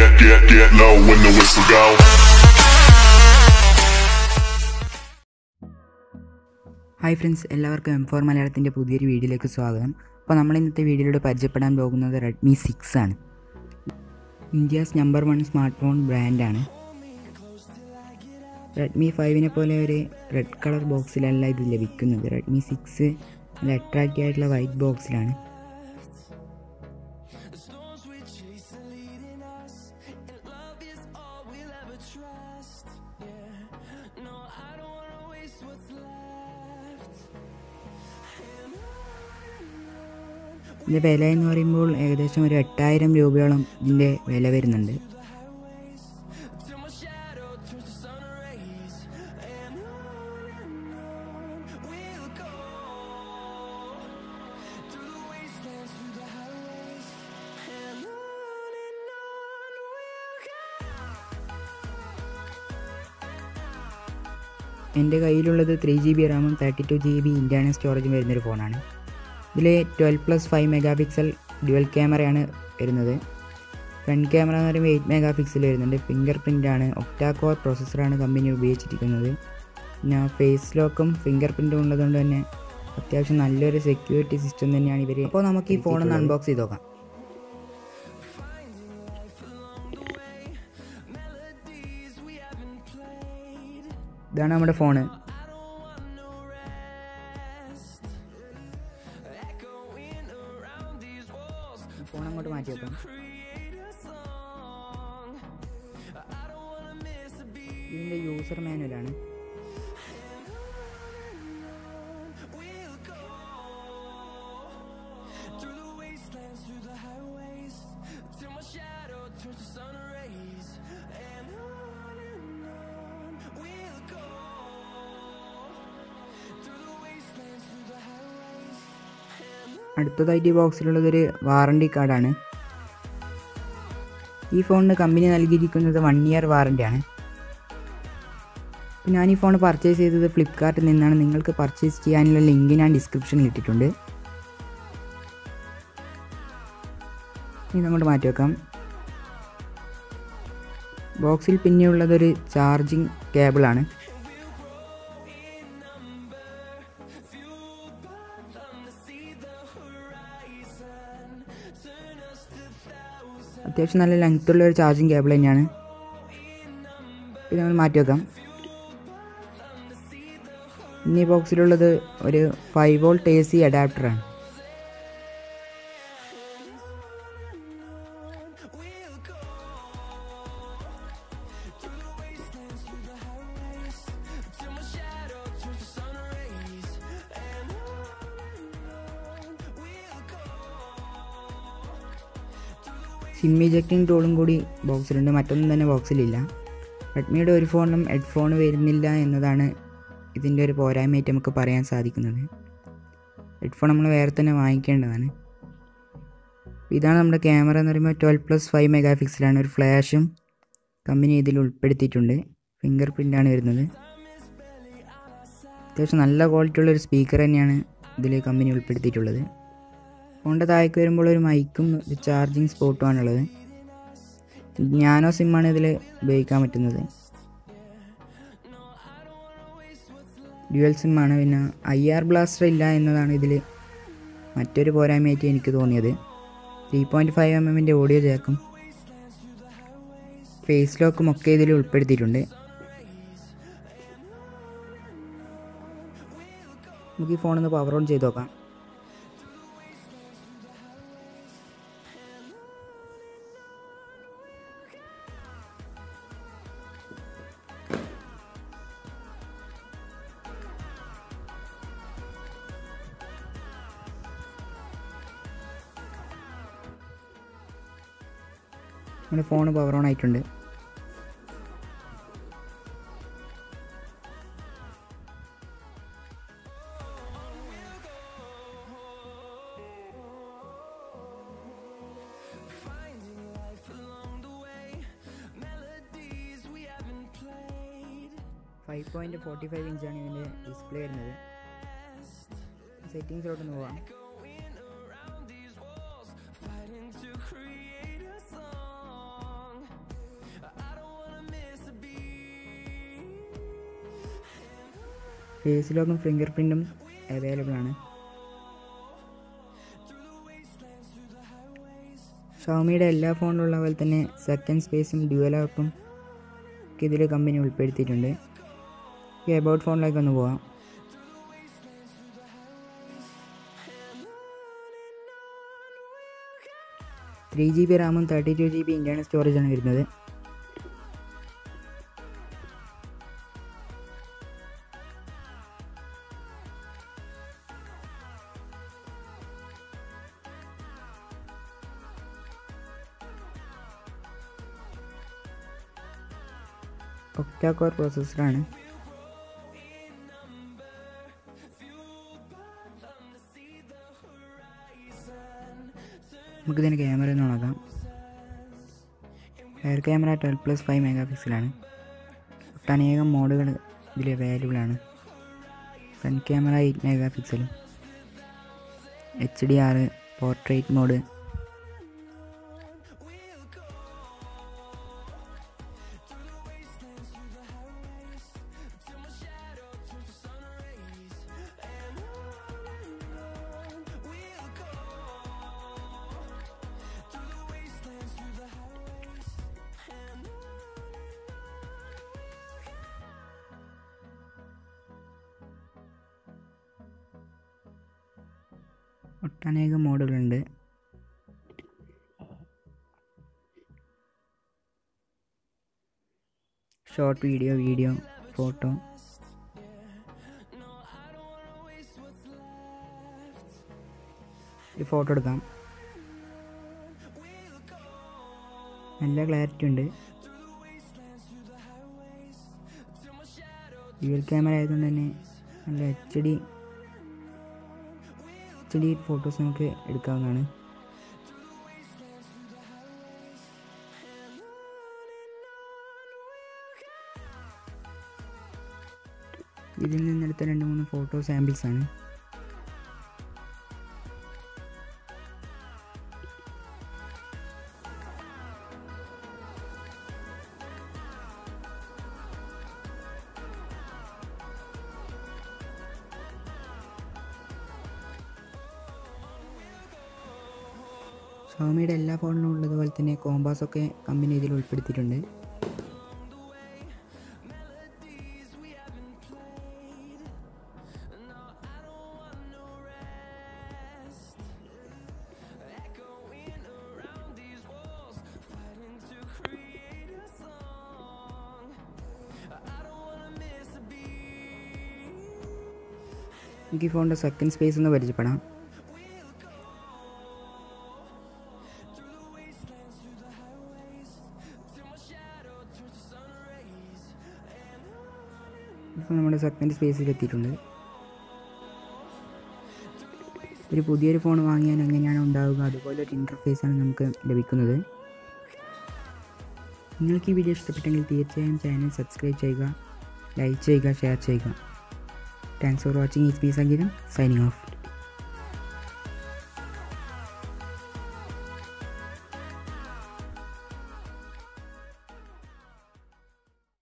get, get, get low when the whistle go. Hi friends എല്ലാവർക്കും M four മലയാളത്തിൻ്റെ പുതിയൊരു വീഡിയോയിലേക്ക് സ്വാഗതം അപ്പോൾ നമ്മൾ ഇന്നത്തെ വീഡിയോയിലൂടെ പരിചയപ്പെടാൻ പോകുന്നത് റെഡ്മി സിക്സ് ആണ് India's number one smart phone ബ്രാൻഡാണ് റെഡ്മി ഫൈവിനെ പോലെ ഒരു റെഡ് കളർ ബോക്സിലല്ല ഇത് ലഭിക്കുന്നത് റെഡ്മി സിക്സ് നല്ല അട്രാക്റ്റീവ് ആയിട്ടുള്ള വൈറ്റ് ബോക്സിലാണ് ഇതിൻ്റെ വില എന്ന് പറയുമ്പോൾ ഏകദേശം ഒരു എട്ടായിരം രൂപയോളം ഇതിൻ്റെ വില വരുന്നുണ്ട് എൻ്റെ കയ്യിലുള്ളത് ത്രീ ജി ബി റാമും thirty two G B internal സ്റ്റോറേജും വരുന്നൊരു ഫോണാണ് ഇതിൽ twelve plus five mega pixel dual ക്യാമറയാണ് വരുന്നത് ഫ്രണ്ട് ക്യാമറ എന്ന് പറയുമ്പോൾ എയ്റ്റ് മെഗാ പിക്സൽ വരുന്നുണ്ട് ഫിംഗർ പ്രിൻ്റ് ആണ് ഒക്ടാകോർ പ്രോസസ്സറാണ് കമ്പനി ഉപയോഗിച്ചിരിക്കുന്നത് പിന്നെ ഫേസ് ലോക്കും ഫിംഗർ പ്രിൻറ്റും ഉള്ളതുകൊണ്ട് തന്നെ അത്യാവശ്യം നല്ലൊരു സെക്യൂരിറ്റി സിസ്റ്റം തന്നെയാണ് ഇവർ അപ്പോൾ നമുക്ക് ഈ ഫോൺ ഒന്ന് അൺബോക്സ് ചെയ്ത് നോക്കാം ഇതാണ് നമ്മുടെ ഫോണ് ഫോൺ അങ്ങോട്ട് മാറ്റി വെക്കാം ഇതിൻ്റെ യൂസർ മാനുവലാണ് അടുത്തതായിട്ട് ഈ ബോക്സിലുള്ളതൊരു വാറണ്ടി കാർഡാണ് ഈ ഫോണിന് കമ്പനി നൽകിയിരിക്കുന്നത് വൺ ഇയർ വാറണ്ടിയാണ് ഞാൻ ഈ ഫോൺ പർച്ചേസ് ചെയ്തത് ഫ്ലിപ്കാർട്ടിൽ നിന്നാണ് നിങ്ങൾക്ക് പർച്ചേസ് ചെയ്യാനുള്ള ലിങ്ക് ഞാൻ ഡിസ്ക്രിപ്ഷനിൽ ഇട്ടിട്ടുണ്ട് ഇനി അങ്ങോട്ട് മാറ്റി വെക്കാം ബോക്സിൽ പിന്നെയുള്ളതൊരു ചാർജിങ് കേബിളാണ് അത്യാവശ്യം നല്ല ലെങ്ത് ഉള്ള ഒരു ചാർജിങ് കേബിൾ തന്നെയാണ് പിന്നെ നമ്മൾ മാറ്റി വെക്കാം ഇനി ബോക്സിലുള്ളത് ഒരു ഫൈവ് വോൾട്ട് എ സി അഡാപ്റ്ററാണ് സിം ഇജക്റ്റിംഗ് ടൂളും കൂടി ബോക്സിലുണ്ട് മറ്റൊന്നും തന്നെ ബോക്സിലില്ല റെഡ്മിയുടെ ഒരു ഫോണിലും ഹെഡ്ഫോൺ വരുന്നില്ല എന്നതാണ് ഇതിൻ്റെ ഒരു പോരായ്മയായിട്ട് നമുക്ക് പറയാൻ സാധിക്കുന്നത് ഹെഡ്ഫോൺ നമ്മൾ വേറെ തന്നെ വാങ്ങിക്കേണ്ടതാണ് ഇതാണ് നമ്മുടെ ക്യാമറ എന്ന് പറയുമ്പോൾ ട്വൽവ് പ്ലസ് ഫൈവ് മെഗാ പിക്സലാണ് ഒരു ഫ്ലാഷും കമ്പനി ഇതിൽ ഉൾപ്പെടുത്തിയിട്ടുണ്ട് ഫിംഗർ പ്രിൻ്റാണ് വരുന്നത് അത്യാവശ്യം നല്ല ക്വാളിറ്റി ഉള്ളൊരു സ്പീക്കർ തന്നെയാണ് ഇതിൽ കമ്പനി ഉൾപ്പെടുത്തിയിട്ടുള്ളത് ഫോണിൻ്റെ താഴേക്ക് വരുമ്പോൾ ഒരു മൈക്കും ഒരു ചാർജിങ് സ്പോട്ടുമാണുള്ളത് ഞാനോ സിമ്മാണ് ഇതിൽ ഉപയോഗിക്കാൻ പറ്റുന്നത് ഡ്യുവൽ സിമ്മാണ് പിന്നെ ഐ ആർ ബ്ലാസ്റ്റർ ഇല്ല എന്നതാണ് ഇതിൽ മറ്റൊരു പോരായ്മയായിട്ട് എനിക്ക് തോന്നിയത് ത്രീ പോയിൻറ്റ് ഫൈവ് എം എമ്മിൻ്റെ ഓഡിയോ ജാക്കും ഫേസ് ലോക്കും ഒക്കെ ഇതിൽ ഉൾപ്പെടുത്തിയിട്ടുണ്ട് നമുക്ക് ഈ ഫോണൊന്ന് പവർ ഓൺ ചെയ്ത് നോക്കാം നമ്മുടെ ഫോൺ പവർ ഓൺ ആയിട്ടുണ്ട് ഫൈവ് പോയിൻറ്റ് ഫോർട്ടി ഫൈവ് ഇഞ്ചാണ് ഇതിൻ്റെ ഡിസ്പ്ലേ വരുന്നത് സെറ്റിങ്സിലോട്ട് പോവാം ഫേസ് ലോക്കും ഫിംഗർ പ്രിൻറ്റും അവൈലബിൾ ആണ് ഷോമിയുടെ എല്ലാ ഫോണിലുള്ള പോലെ തന്നെ സെക്കൻഡ് സ്പേസും ഡ്യുവൽ ആപ്പും ഇതിൽ കമ്പനി ഉൾപ്പെടുത്തിയിട്ടുണ്ട് ഈ എബൌട്ട് ഫോണിലേക്ക് ഒന്ന് പോവാം ത്രീ ജി ബി റാമും thirty two G B internal സ്റ്റോറേജാണ് വരുന്നത് ഒക്ടാ കോർ പ്രോസസ്സറാണ് നമുക്കിതിന് ക്യാമറ ഒന്ന് നോക്കാം rear camera twelve plus five mega പിക്സലാണ് ഒട്ടനേകം മോഡുകൾ ഇതിൽ അവൈലബിൾ ആണ് ഫ്രണ്ട് ക്യാമറ എയ്റ്റ് മെഗാ പിക്സലും H D R portrait mode ഒട്ടനേകം മോഡുകളുണ്ട് ഷോർട്ട് വീഡിയോ വീഡിയോ ഫോട്ടോ ഒരു ഫോട്ടോ എടുക്കാം നല്ല ക്ലാരിറ്റി ഉണ്ട് ഡ്യുവൽ ക്യാമറ ആയതുകൊണ്ട് തന്നെ നല്ല H D H D photos നമുക്ക് എടുക്കാവുന്നതാണ് ഇതിൽ നിന്നെടുത്ത രണ്ട് മൂന്ന് ഫോട്ടോ സാമ്പിൾസ് ആണ് ഷോമിയുടെ എല്ലാ ഫോണിലും ഉള്ളതുപോലെ തന്നെ കോമ്പാസ് ഒക്കെ കമ്പനി ഇതിൽ ഉൾപ്പെടുത്തിയിട്ടുണ്ട് എനിക്ക് ഈ ഫോണിൻ്റെ സെക്കൻഡ് സ്പേസ് ഒന്ന് പരിചയപ്പെടാം ഇപ്പോൾ നമ്മുടെ സെക്കൻഡ് സ്പേസിൽ എത്തിയിട്ടുണ്ട് ഒരു പുതിയൊരു ഫോൺ വാങ്ങിയാൽ എങ്ങനെയാണ് ഉണ്ടാവുക അതുപോലെ ഒരു ഇൻ്റർഫേസാണ് നമുക്ക് ലഭിക്കുന്നത് നിങ്ങൾക്ക് ഈ വീഡിയോ ഇഷ്ടപ്പെട്ടെങ്കിൽ തീർച്ചയായും ചാനൽ സബ്സ്ക്രൈബ് ചെയ്യുക ലൈക്ക് ചെയ്യുക ഷെയർ ചെയ്യുക താങ്ക്സ് ഫോർ വാച്ചിങ് ഈ സ്പീ സംഗീതം സൈനിങ് ഓഫ്